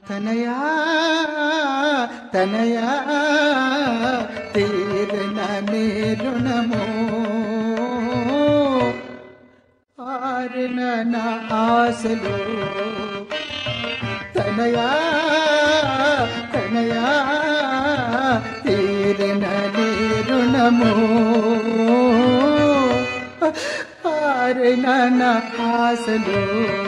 తనయా తనయా తీరన రుణము ఆరిన నా ఆశలు తనయా తనయా తీరన రుణము ఆరిన నా ఆశలు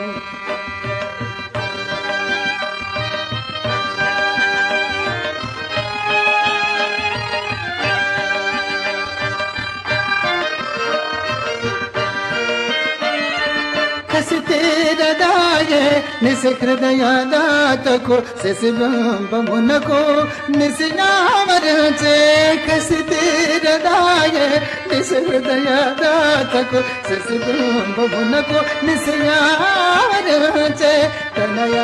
కసి తీరదాయే నిసి హృదయదాతకు శశిబంబమునకు నిసినామరచే కసి తీరదాయే నిసి హృదయదాతకు శశిబంబమునకు నిసినామరచే తనయా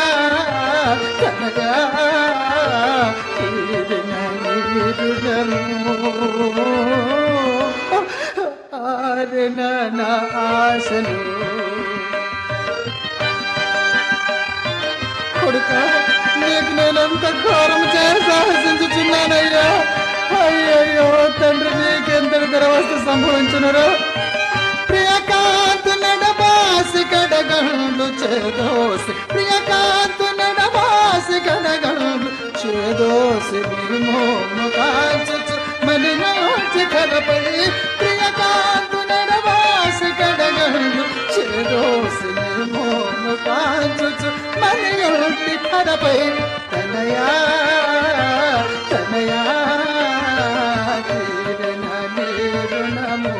తనయా తీరిన నీరుడము ఆరిన నా ఆశలు కొడుక నీకు నేనంత ఘోరం చేసాహసించుచున్నానయ్యా అయ్యయ్యో తండ్రి నీకెంతటి దురవస్థ సంభవించునరో ప్రియకాంతు నడబాసి కడగండ్లు చేదోసి ప్రియకాంతు నడబాసి కడగండ్లు చేదోసి మోము కాచుచు మరి నాచి కలపై ప్రియకాంతు నడబాసి కడగండ్లు చేదోసి మోము కాచుచు మరి ఒంటి కలపై తనయా తనయా తీరన నీరుణము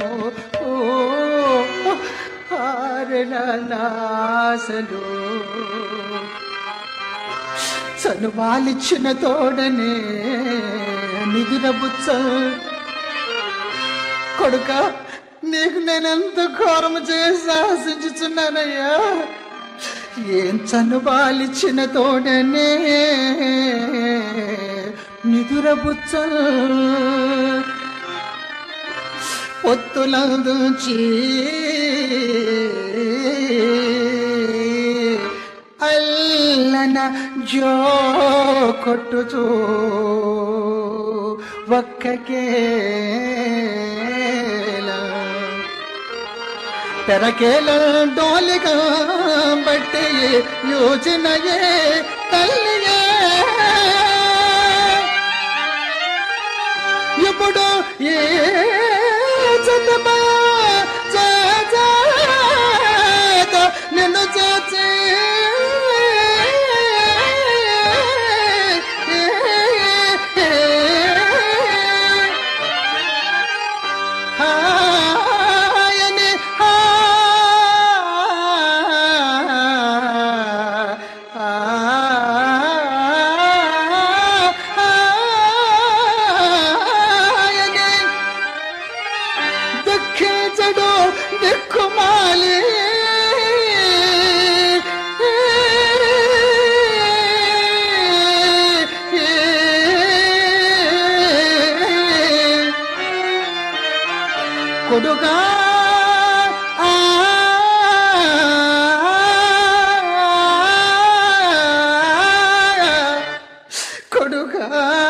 ఆరిన నాశలు చనువాలిచ్చిన తోడనే నిదురబుచ్చ కొడుక నీకు నేనెంత ఘోరం చేసి ఆశించుచున్నానయ్యా ఏం చనువాలిచ్చిన తోడనే నిదురబుచ్చ పొత్తులందుచి అల్లన జో కొట్టుచూ ఒక్కకేల తెరకేల డోలిగా బట్టి యోచనయే తల్లియే ఇప్పుడు ఏ చదమా చేత నిన్ను చేచి హాయని హాయని దుఃఖించడు దిక్కుమాలి కొడుగా ఆ, కొడుగా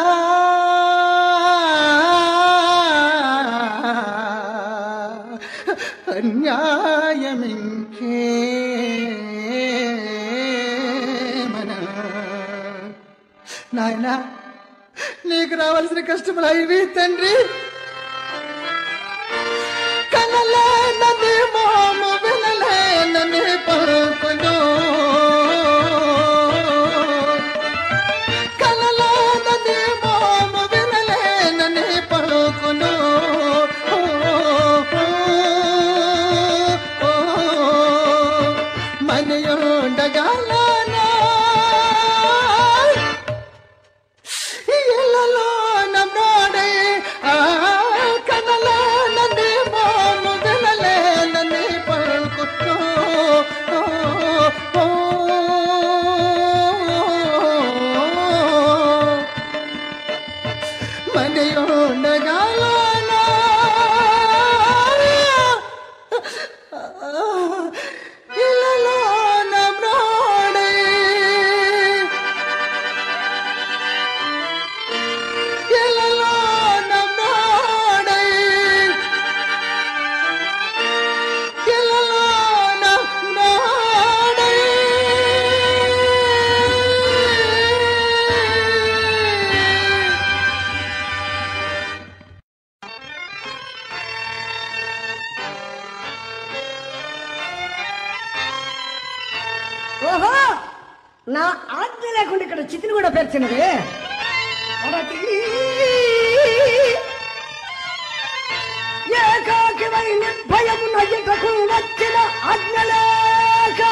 అన్యాయమింకే మన నాయనా నీకు రావాల్సిన కష్టములు అవి తండ్రి కనలేనని మోము వినలేనని పలుకును కనలేనని మోము వినలేనని పలుకును మనయుండగాలనా ఇళ్ళలో నమ్రోడే ఆ కనలో నంది మోము వినలే నన్ను పలుకుతూ ఓ, ఓ, నా ఆజ్ఞ లేకుండా ఇక్కడ చితిని కూడా పేర్చినది పడతి ఏకాకివై నిర్భయము నయ్యటకు వచ్చిన ఆజ్ఞ లేక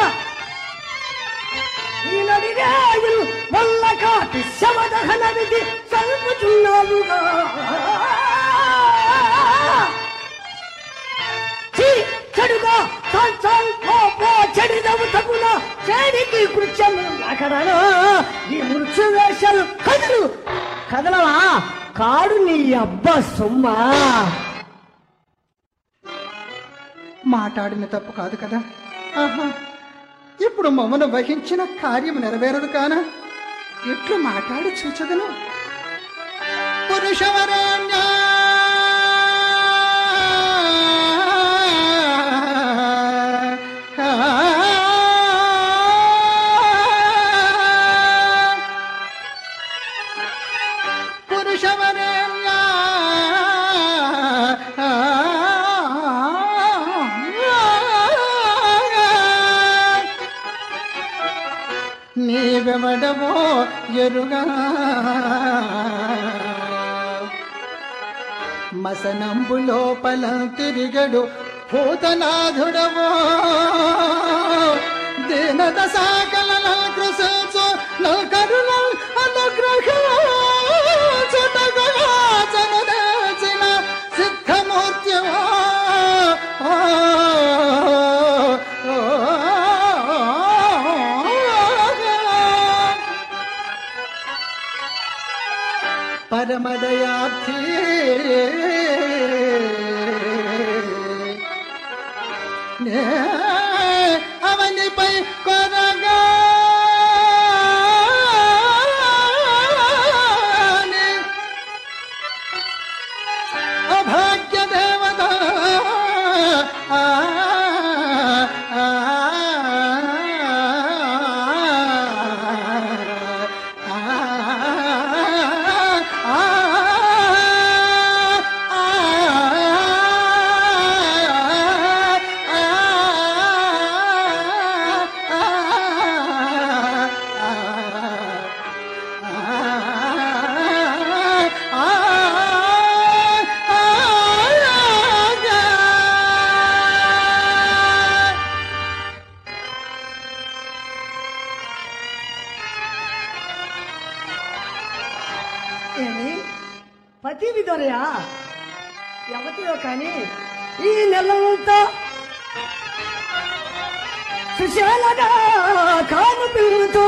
ఈనడి రాయులు వల్ల కాటి శమదహన విధి సల్పుచున్నావుగా ఛీ, చెడుగా చాల్ చాల్ పో పో చెడిదవు తగున చెడికి కృత్యము అక్కడను ఈ మృత్యు వేషాలు కదలు కదలవా కాడు నీ అబ్బా సొమ్మా మాట్లాడిన తప్పు కాదు కదా ఆహా ఇప్పుడు మమ్మను వహించిన కార్యం నెరవేరదు కాన ఎట్లు మాట్లాడి చూచదను పురుషవరేణ్య పురుషవరేణ్య నీవెవడవో ఎరుగా మసనంబు లోపల తిరిగడు భూతనాథుడవో దీనత సాకల కృషించు నల్కరుల అనుగ్రహించుటగాచన సిద్ధమూర్తివో పరమదయార్థి నే అవనిపై కొరగా అభాగ్య దేవత ఆ, ఆ, ఏమి పతి విదోరయా ఎవతిలో కానీ ఈ నెలంతా సుశాలగా కాను పిల్లుతో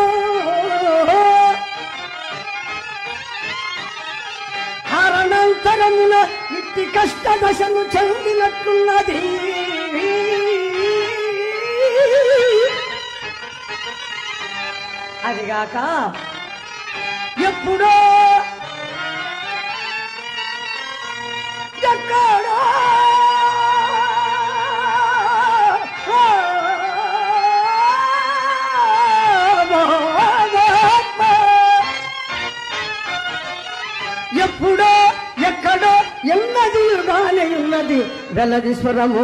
కారణాంతరమున ఇట్టి కష్ట దశను చెందినట్లున్నది అదిగాక ఎప్పుడో ఎక్కడో ఎప్పుడో ఎక్కడో ఎన్నది గానే ఉన్నది వెల్లది స్వరము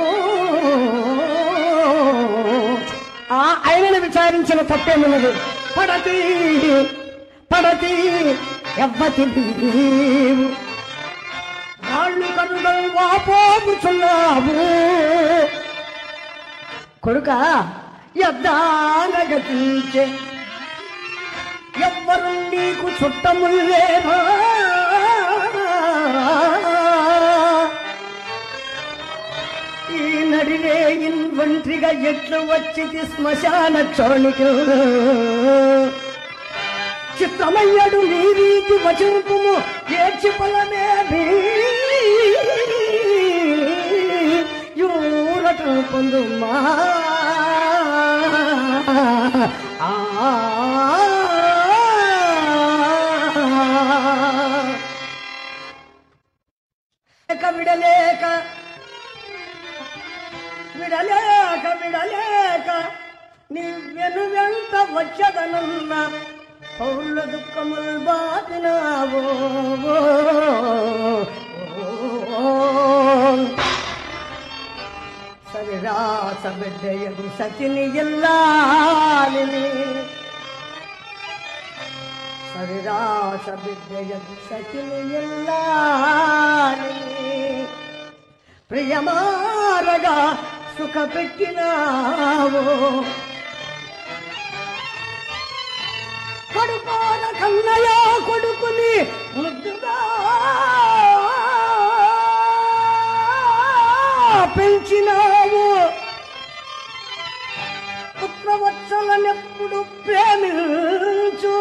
ఆ ఆయనను విచారించిన తప్పేమున్నది పడతి పడతి ఎవ్వతి నీవు రాళ్ళు కన్నులు వాపోముచున్నావు కొడుక యద్దానగతించే ఎవ్వరు నీకు చుట్టములేనా ఈ నడినే ఇన్వంట్రిగా ఎట్లు వచ్చింది శ్మశాన క్షోణికు చిత్తమయ్యడు నీ రీతి వచింపుము ఏడ్చి పొలమే యూరట పొందుమా ఆ లేక విడలేక విడలేక విడలేక నీ వెను వెంట వచ్చదనున్న పౌళ్ళ దుఃఖముల్ బాపినావో సరిరాస బిడ్డయగు సతిని ఎల్లాలిని దాస బిడ్డయదు సఖిలు ఎల్లాలి ప్రియమారగా సుఖ పెట్టినావు కడుపాన కన్నయ్య కొడుకుని ముద్దుగా పెంచినావు పుత్రవత్సలనెప్పుడు ప్రేమించు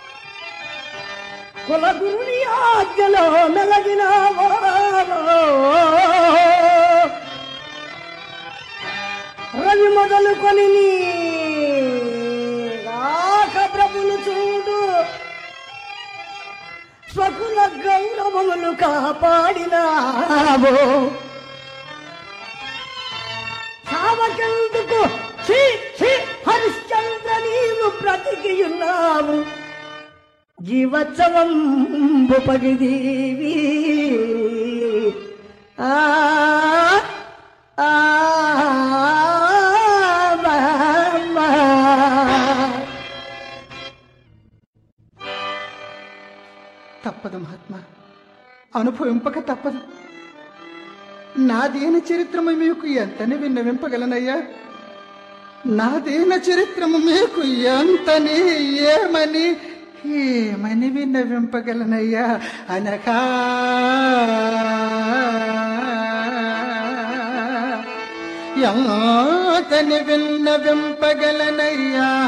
కులగురుని ఆజ్ఞలో మెలగినావో రవి మొదలుకొని నీ రాక ప్రభులు చూడు స్వకుల గౌరవములు కాపాడినావో చావకెందుకు ఛీ ఛీ హరిశ్చంద్ర నీవు బ్రతికియున్నావు జీవోత్సవం పగిదీవి ఆ ఆ బామ్మ. తప్పదు మహాత్మా అనుభవింపక తప్పదు నాదేన చరిత్రము మీకు ఎంతని విన్నవింపగలనయ్యా నాదేన చరిత్రము మీకు ఎంతని ఏమని ఏమని విన్నవింపగలనయ్యా అనగా ఎంతని విన్నవింపగలనయ్యా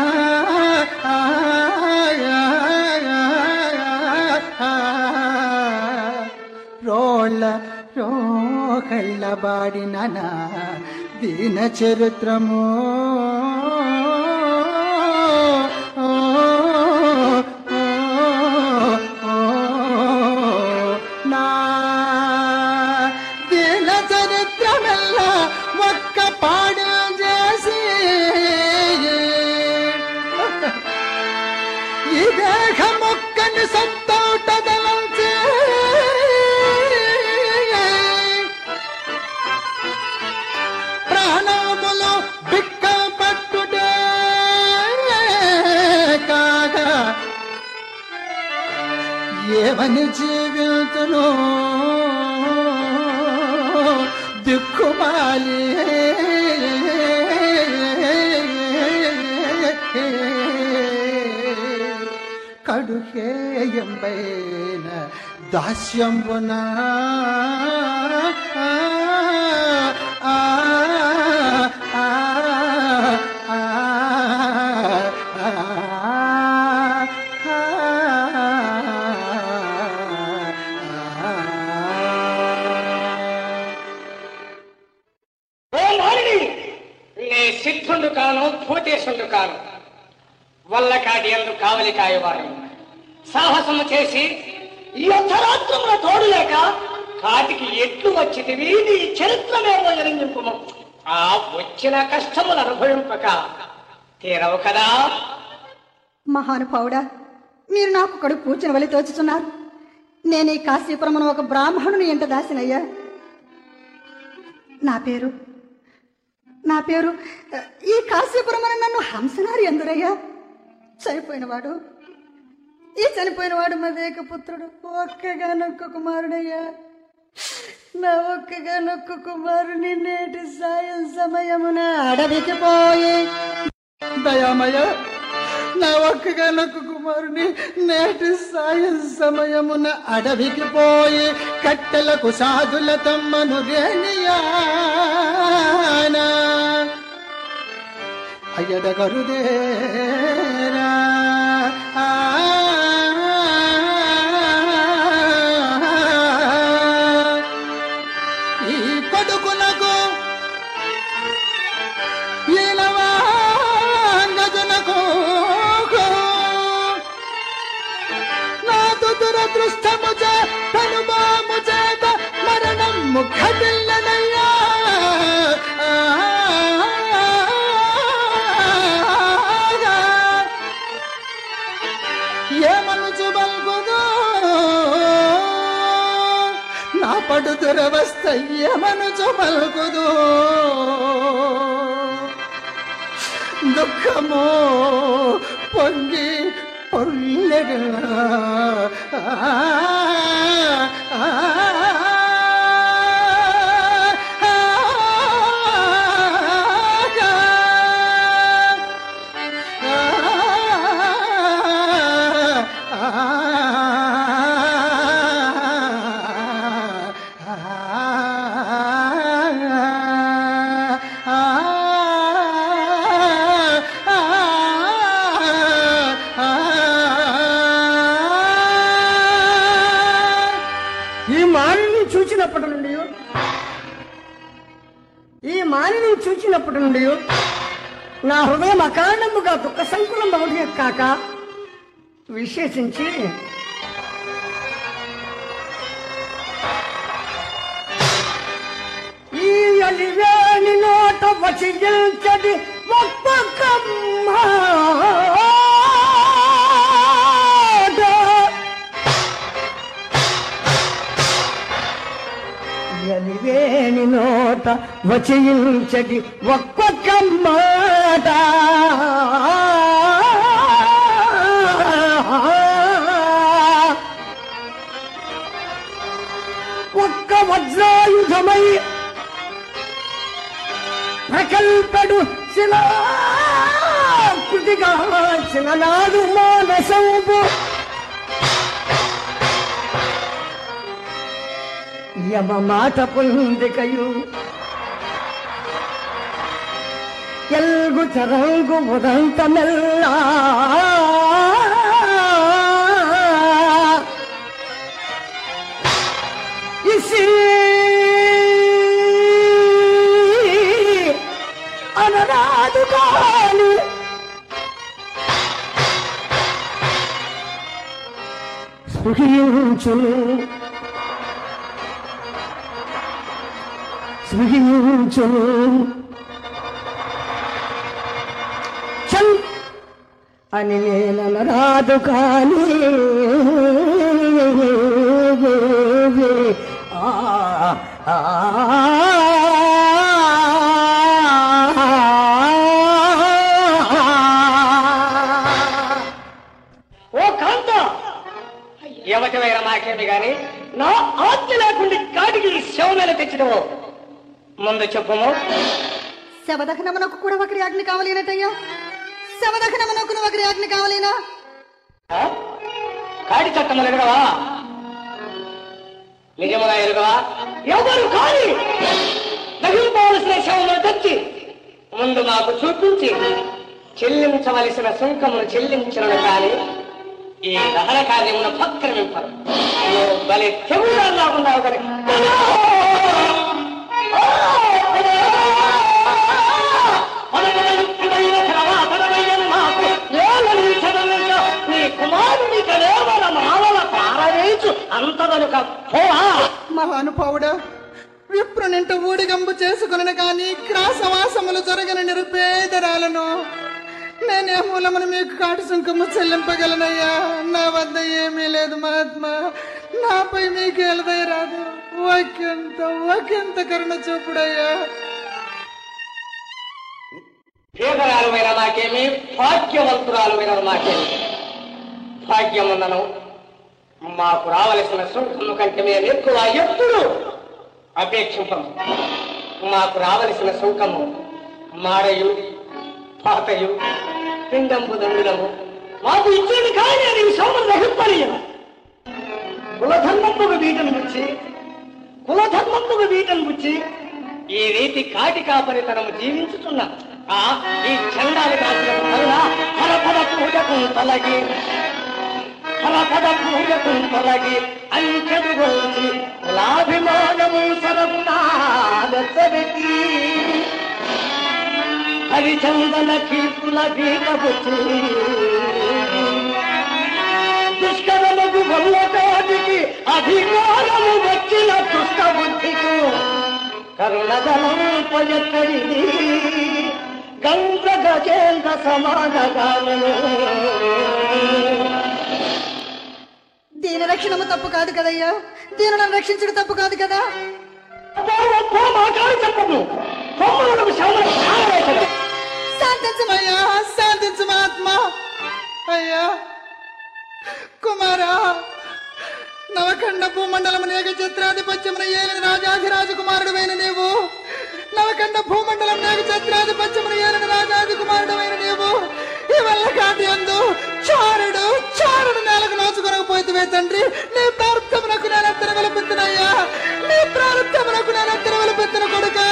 రోళ్ళ రోకళ్ళ బాడిన నా దీన చరిత్రము నా దీన చరిత్రమెల్ల ఒక్క పాడు చేసి ఈ దేహమొక్కని సత్తౌటదలంచే ప్రాణములు బిక్క పట్టుడే కాగా ఏమని జీవితును దిక్కుమాలి కడుహేయంబైన దాస్యంబున ఆ, ఆ, ఆ, ఆ, ఓ మాలిని నే సిద్ధుండు కాను భూతేశుండు కాను వల్ల కాటి ఎందు కావలి కాయవారు సాహసము చేసి ఈ అర్ధరాత్రముల తోడు లేక కాటికి ఎట్లు వచ్చితివి నీ చరిత్రమేమో ఎరింగింపుము ఆ వచ్చిన కష్టములు అనుభవింపక తీరవు కదా మహానుభావుడా మీరు నాకు ఒకడు కూర్చుని వలి తోచుచున్నారు నేను ఈ కాశీపురమును ఒక బ్రాహ్మణుని ఎంట దాసినయ్యా నా పేరు నా పేరు ఈ కాశీపురమున నన్ను హంసనారి ఎందురయ్యా చనిపోయినవాడు ఈ చనిపోయినవాడు మదేక పుత్రుడు ఒక్కగానొక్క కుమారుడయ్యా నా ఒక్కగానొక్క కుమారుని నేటి సాయం సమయమున అడవికి పోయి దయామయ నా ఒక్కగానొక్క కుమారుని నేటి సాయం సమయమున అడవికి పోయి కట్టెలకు సాధుల తమ్మను రేణియానా అయ్యడగరుదేరా ఆ, ఈ కొడుకునకు ఈలవాంగజనకు నాదు దురదృష్టము చే తనుబాము చేత మరణం ముఖమిల్లనయ్యా ఏమనుచు బల్గుదో నా పడు దురవస్థ ఏమనుచు బల్గుదో దుఃఖము పొంగి పొల్లెగా ఈ మానిని చూచినప్పటి నుండి ఈ మానిని చూచినప్పటి నుండి నా హృదయం అకారణముగా దుఃఖ సంకులం ఒకటి కాక విశేషించి ఈ అలివేని నోట వచించది ఒక్కొక్క ఎలివేని నోట వచయించటి ఒక్కొక్క మాట ఒక్క వజ్రాయుధమై ప్రకల్పడు శిలా కృతిగా చిన్ననాడు మానసంబు యమ మాట పొందికయు ఎల్గు చరంగు ఉదంతమెల్లా ఇసి అనరాదు కాని స్పృహించును స్పృహించును చల్ అని నేననరాదు కానీ ఆ, ఆ, ఓ కాంత యువతమైన మాకేమి గాని నా ఆజ్ఞ లేకుండా కాటికి శవ మీద తెచ్చినవు ముందు చెప్పుము శవదహనమునకు కూడా ఒకరి ఆజ్ఞ కావలేనటయ్యా శవదహనమునకు ఒకరి ఆజ్ఞ కావలేనా ఆ? కాడి చట్టములు ఎరగవా నిజముగా ఎరగవా ఎవరు కాని దహింపవలసిన శవమును తెచ్చి ముందు మాకు చూపించి చెల్లించవలసిన సుంకమును చెల్లించను కానీ ఈ దహన కార్యమును పక్రమింపరు నువ్వు బలి చెవుగా ఉన్నావు కానీ నీ కుమారుని కలేవల మావల పారవేచు అంతదనుక పోవా మహానుభావుడా విప్రునింట ఊడిగంబు చేసుకుని కాని క్రాసవాసములు జరగని నిరుపేదరాలను నేనే మూలమును మీకు కాటు సుంకము చెల్లింపగలనయ్యా నా వద్ద ఏమీ లేదు మహాత్మా నాపై మీకు ఎలదై రాదు ఒకంత ఒకంత కరుణ చూపుడయ్యా పేదరాలుమైన మాకేమి భాగ్యవంతురాలుమైన మాకేమి భాగ్యమున్నను మాకు రావలసిన సుఖము కంటే మేము ఎక్కువ ఎప్పుడు అపేక్షింపము మాకు రావలసిన సుఖము మాడయు పాతయు పిండంబు దండులము మాకు ఇచ్చేది కానీ అది సోమం రహింపనీయను కులధర్మముకు వీటను పుచ్చి కులధర్మముకు వీటను పుచ్చి ఈ రీతి కాటి కాపరితనము జీవించుతున్న ఆ ఈ చండాలి రాసిన కరుణ హరపద పూజకు తొలగి హరపద పూజకు తొలగి అంచెడు గొలిచి కులాభిమానము సరగునా వెచ్చబెట్టి హరిచందన కీర్తుల గీత పుచ్చి దుష్కరముకు వల్లటానికి అధికారము వచ్చిన దుష్ట బుద్ధికు కరుణదనం పయక్కడిది గంగ గజేంద్ర సమానగాలను దీని రక్షణము తప్పు కాదు కదయ్యా దీనిని రక్షించడం తప్పు కాదు కదా మాట్లాడి చెప్పము కొమ్మలకు శవన శాంతించమయ్యా శాంతించు మహాత్మా అయ్యా కుమారా నవఖండ భూమండలము నేగ చిత్రాధిపత్యమున ఏలిన రాజాధిరాజు కుమారుడువైన నీవు నవఖండ భూమండలం నేగ చిత్రాధిపత్యమున ఏలిన రాజాది కుమారుడువైన నీవు ఈ వల్ల కాటి అందు చారుడు చారుడు నేలకు నోచుకొనకపోతే తండ్రి నీ ప్రార్థమునకు నేను ఎత్తన వెలుపెత్తునయ్యా నీ ప్రార్థమునకు నేను ఎత్తన వెలుపెత్తున కొడుక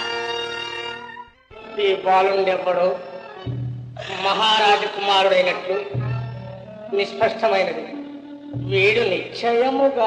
ఈ బాలుండెవ్వడు మహారాజు కుమారుడైనట్లు నిస్పష్టమైనది వీడు నిశ్చయముగా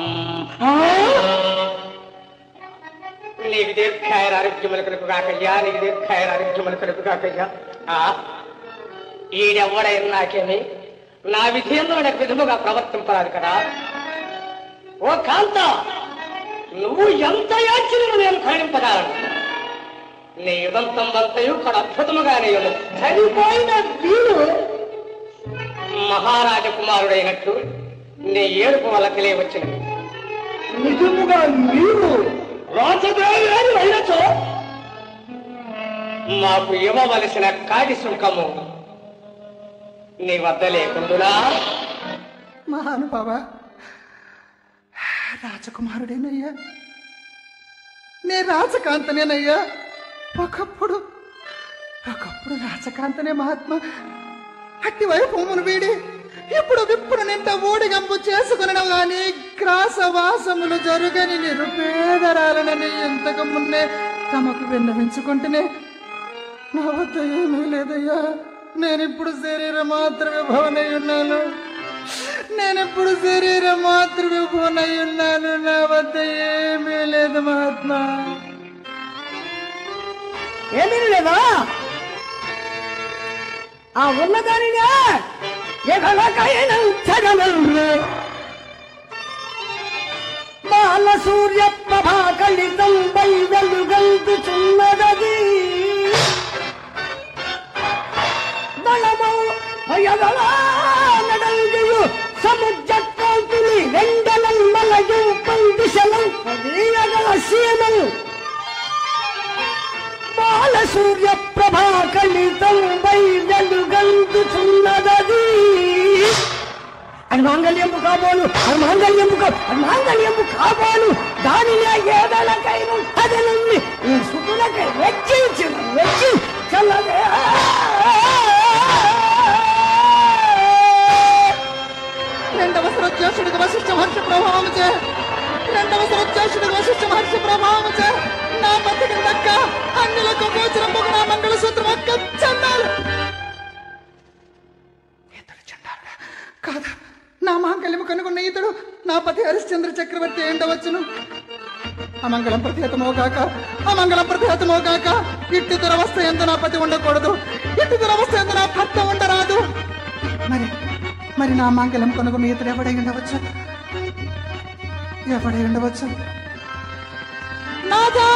నీకు దీర్ఘాయన ఆరోగ్యముల కొరకు కాకయ్యా నీకు దీర్ఘాయన ఆరోగ్యముల కొరకు కాకయ్యా ఆ, ఈడెవ్వడైనా నాకేమి నా విధేయంలో నాకు విధముగా ప్రవర్తింపరాదు కదా ఓ కాంత నువ్వు ఎంత యాచనను నేను ఖండింపగలను నీ యుదంతం అంతయు ఇక్కడ అద్భుతముగానే ఉన్నది చనిపోయిన వీడు మహారాజ కుమారుడైనట్లు నీ ఏడుపు వల్ల తెలియవచ్చినది నిజముగా నీవు రాజదేవి అయినచో మాకు ఇవ్వవలసిన కాటి శుల్కము నీ వద్ద లేకుండునా మహానుభావ రాజకుమారుడేనయ్యా నే రాజకాంతనేనయ్యా ఒకప్పుడు ఒకప్పుడు రాజకాంతనే మహాత్మ అట్టి వైభవమును వీడి ఇప్పుడు విప్పుడు నింట ఊడిగంపు చేసుకుని గాని గ్రాసవాసములు జరుగని నిరుపేదరాలనని ఇంతకు మున్నే తమకు విన్నవించుకుంటేనే నా వద్ద ఏమీ లేదయ్యా నేనిప్పుడు శరీరం మాత్రమే భవనై ఉన్నాను నేనిప్పుడు శరీరం మాత్రమే భవనై ఉన్నాను నా వద్ద ఏమీ లేదు మహాత్మా ఏమీ లేదా ఆ ఉన్నదానినే ఎగలకైనంతగలరు బాల సూర్య ప్రభా కలితం పై వెలుగందుచున్నదది దళము భయగల నడంగియు సముద్ర కాంతుని వెండలం మలయు పై దిశలం పదీయగల సీమలు బాల సూర్య ప్రభా కలితం వై వెలుగందుచున్నదది అది మాంగళ్యము కాబోలు అది మాంగళ్యము కా అది మాంగళ్యము కాబోలు దానినే ఏదలకైను అది నుండి ఈ సుతులకై వెచ్చించు వెచ్చి చల్లదే రెండవ సరత్యాసుడికి వశిష్ఠ మహర్షి ప్రభావం చే రెండవ సరత్యాసుడికి వశిష్ఠ మహర్షి ప్రభావం చే నా బతికి దక్క అన్యులకు గోచరముకు నా మంగళసూత్రం ఒక్క చందాలు ఇతడు చండాలుడా కాదా నా మాంగళ్యము కనుగొన్న ఇతడు నా పతి హరిశ్చంద్ర చక్రవర్తి ఏంటవచ్చును అమంగళం ప్రతిహతమోగాక అమంగళం ప్రతిహతమోగాక ఇట్టి దురవస్థ ఎంత నా పతి ఉండకూడదు ఇట్టి దురవస్థ ఎంత నా భర్త ఉండరాదు మరి మరి నా మంగళం కొనుగొని ఇతడు ఎవడై ఉండవచ్చు ఎవడై ఉండవచ్చు నాదా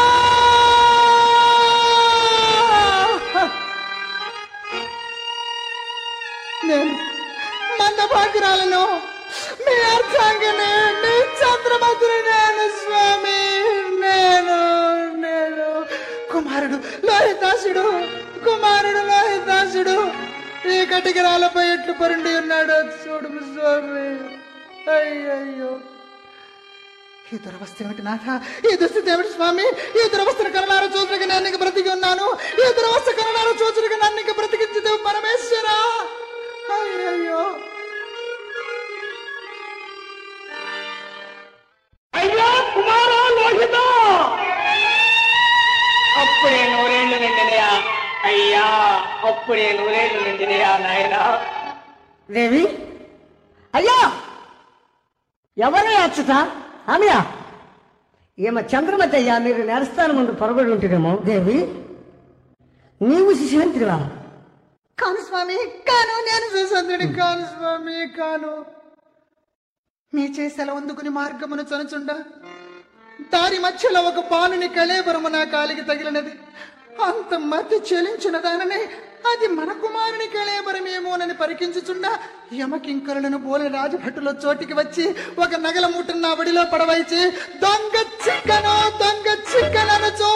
నేను మందభాగ్యురాలను మీ అర్థాంగిని మీ చంద్రమధుని నేను స్వామి నేను నేను కుమారుడు లోహితాసుడు కుమారుడు లోహితాసుడు ఈ కటికరాలపై ఎట్లు పరుండి ఉన్నాడు చూడు స్వామి అయ్యయ్యో ఈ దురవస్థ ఏమిటి నాథ ఈ దుస్థితి ఏమిటి స్వామి ఈ దురవస్థను కరణాలు చూచుడికి నేను నీకు బ్రతికి ఉన్నాను ఈ దురవస్థ కరణాలు చూచుడికి నన్ను నీకు బ్రతికించితే పరమేశ్వరా అయ్యయ్యో అయ్యా కుమారా లోహిత అప్పుడే నూరేళ్లు నిండినయా అయ్యా అప్పుడే నూరేళ్లు నిండినయా నాయనా దేవి అయ్యా ఎవరు అచ్చుత ఆమెయా ఈమె చంద్రమతి అయ్యా మీరు నేరస్థానం ముందు పొరబడి ఉంటుందేమో దేవి నీవు శిశువంతుడివా కాను స్వామి కాను నేను సుసంద్రుడి కాను స్వామి కాను మీ చేసెల అందుకుని మార్గమును చనుచుండ దారి మధ్యలో ఒక బాణుని కళేబరము నా కాలికి తగిలినది అంత మతి చెలించిన దాననే అది మన కుమారుని కళేబరమేమోనని పరికించుచుండ యమకింకరులను బోల రాజభట్టులో చోటికి వచ్చి ఒక నగల మూటను నా బడిలో పడవైచి దొంగ చిక్కను దొంగ చిక్కననుచో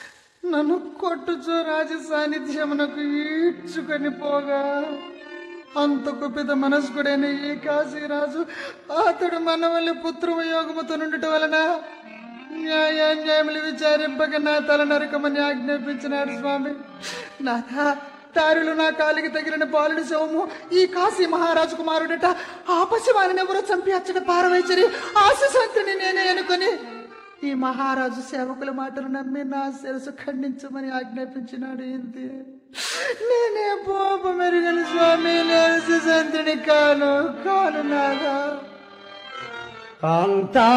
నన్ను కొట్టుచు రాజ సాన్నిధ్యమునకు ఈడ్చుకొని పోగా అంత కుపిత మనస్కుడైన ఈ కాశీరాజు అతడు మనవల్లి పుత్రయోగముతో నుండటం వలన న్యాయాన్యాయములు విచారింపక నా తల నరకమని ఆజ్ఞాపించినాడు స్వామి నాథా దారిలో నా కాలికి తగిలిన బాలుడి శవము ఈ కాశీ మహారాజు కుమారుడట ఆ పశువాని ఎవరో చంపి అచ్చట పారవేచరి ఆశశాంతిని నేనే అనుకుని ఈ మహారాజు సేవకుల మాటలు నమ్మి నా శిరసు ఖండించమని ఆజ్ఞాపించినాడు ఏంటి నేనే పాప మెరుగని స్వామి నేను సుశాంతుని కాను కాను నాగా కాంతా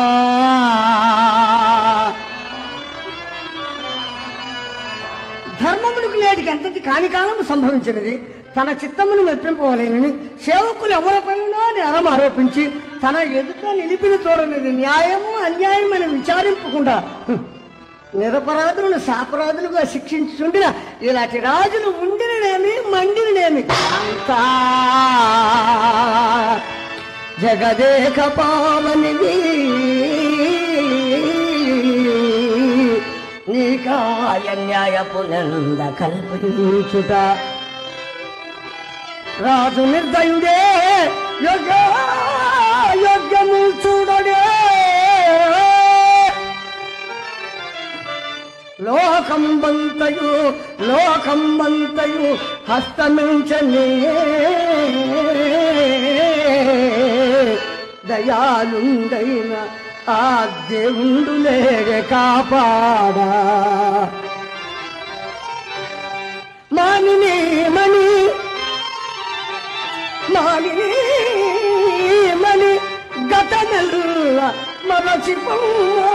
ధర్మమునికి నేటికి ఎంతటి కాని కాలము సంభవించినది తన చిత్తమును మెప్పింపవలేనని సేవకులు ఎవరిపైనా నేరం ఆరోపించి తన ఎదుట నిలిపిన చూడనిది న్యాయము అన్యాయమని విచారింపకుండా హ్మ్, నిరపరాధులను సాపరాధులుగా శిక్షించుండిన ఇలాంటి రాజులు ఉండిననేమి మండిననేమి అంతా జగదేక పావనిది నీకాయ న్యాయపు నింద కల్పించుట రాజు నిర్దయుడే యోగ్య యోగ్యము చూడడే లోకం బంతయు లోకం బంతయు హస్తమించనే దయాలుండైన ఆ దేవుండు లేడే కాపాడా మానిని మణి మాలిని మణి గతమెల్ల మరచిపోవా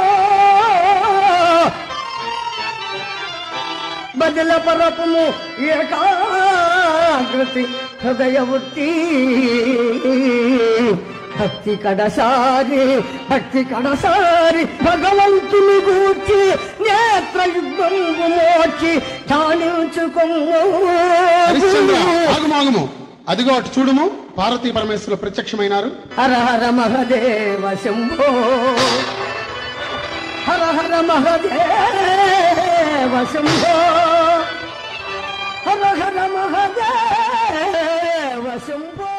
బదల పరపము ఏకాగ్రతి హృదయ వృత్తి భక్తి కడసారి భక్తి కడసారి భగవంతుని గూర్చి నేత్ర యుద్ధము మోచి హరిశ్చంద్ర ధ్యానించుకో ఆగుము ఆగుము అదిగో అటు చూడుము పార్వతీ పరమేశ్వరులు ప్రత్యక్షమైనారు హర హర మహదేవ శంభో హర హర మహదేవ శంభో హర హర మహదేవ శంభో